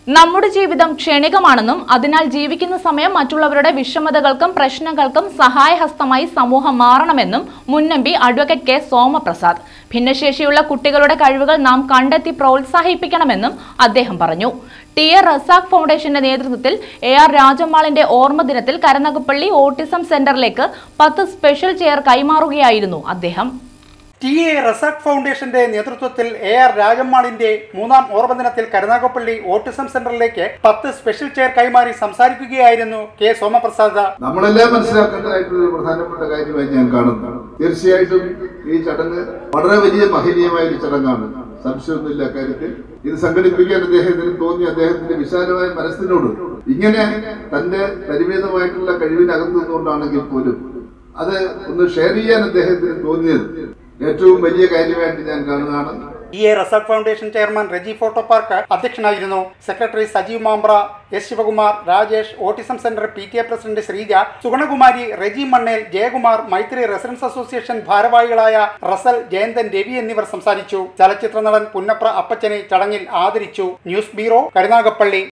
നമ്മുടെ ജീവിതം ക്ഷണികമാണെന്നും അതിനാൽ ജീവിക്കുന്ന സമയം മറ്റുള്ളവരുടെ വിഷമതകൾക്കും പ്രശ്നങ്ങൾക്കും സഹായഹസ്തമായി സമൂഹം മാറണമെന്നും മുൻ M P advocate K Somaprasad ഭിന്നശേഷിയുള്ള കുട്ടികളുടെ കഴിവുകൾ നാം കണ്ടെത്തി പ്രോത്സാഹിപ്പിക്കണമെന്നും അദ്ദേഹം പറഞ്ഞു ടി എ റസാഖ് ഫൗണ്ടേഷന്റെ നേതൃത്വത്തിൽ എ ആർ രാജമ്മാളിന്റെ ഓർമ്മ ദിനത്തിൽ കരുനാഗപ്പള്ളി ഓട്ടിസം സെന്ററിലേക്ക് പത്ത് സ്പെഷ്യൽ ചെയർ കൈമാറുകയായിരുന്നു അദ്ദേഹം ടി എ റസാഖ് ഫൗണ്ടേഷന്റെ നേതൃത്വത്തിൽ എ ആർ രാജമ്മാളിന്റെ മൂന്നാം ഓർമ്മദിനത്തിൽ കരുനാഗപ്പള്ളി ഓട്ടിസം സെന്ററിലേക്ക് പത്ത് സ്പെഷ്യൽ ചെയർ കൈമാറി സംസാരിക്കുകയായിരുന്നു കെ സോമപ്രസാദ് നമ്മളെല്ലാം മനസ്സിലാക്കേണ്ടതായിട്ടുള്ള ഒരു പ്രധാനപ്പെട്ട കാര്യമായി ഞാൻ കാണുന്നതാണ് തീർച്ചയായിട്ടും ഈ ചടങ്ങ് വളരെ വലിയ മഹനീയമായ ഒരു ചടങ്ങാണ് സംശയമൊന്നുമില്ല കാര്യത്തിൽ ഇത് സംഘടിപ്പിക്കാൻ അദ്ദേഹത്തിന് തോന്നി അദ്ദേഹത്തിന്റെ വിശാലമായ മനസ്സിനോട് ഇങ്ങനെ തന്റെ പരിമിതമായിട്ടുള്ള കഴിവിനകത്തു നിന്നുകൊണ്ടാണെങ്കിൽ പോലും അത് ഒന്ന് ഷെയർ ചെയ്യാൻ അദ്ദേഹത്തിന് തോന്നിയത് ഏറ്റവും വലിയ കാര്യമായിട്ട് ഞാൻ കാണുകയാണ് T A Razak foundation chairman Reji photo park അധ്യക്ഷനായിരുന്നു secretary Sajeev Mambra S Sivakumar Rajesh autism centre P T A president Sreeja Suganakumari Reji Mannel Jayakumar Maithri residents association ഭാരവാഹികളായ റസൽ ജയന്തൻ രവി എന്നിവർ സംസാരിച്ചു ചലച്ചിത്ര നടൻ പുന്നപ്ര അപ്പച്ചനെ ചടങ്ങിൽ ആദരിച്ചു ന്യൂസ് ബ്യൂറോ കരുനാഗപ്പള്ളി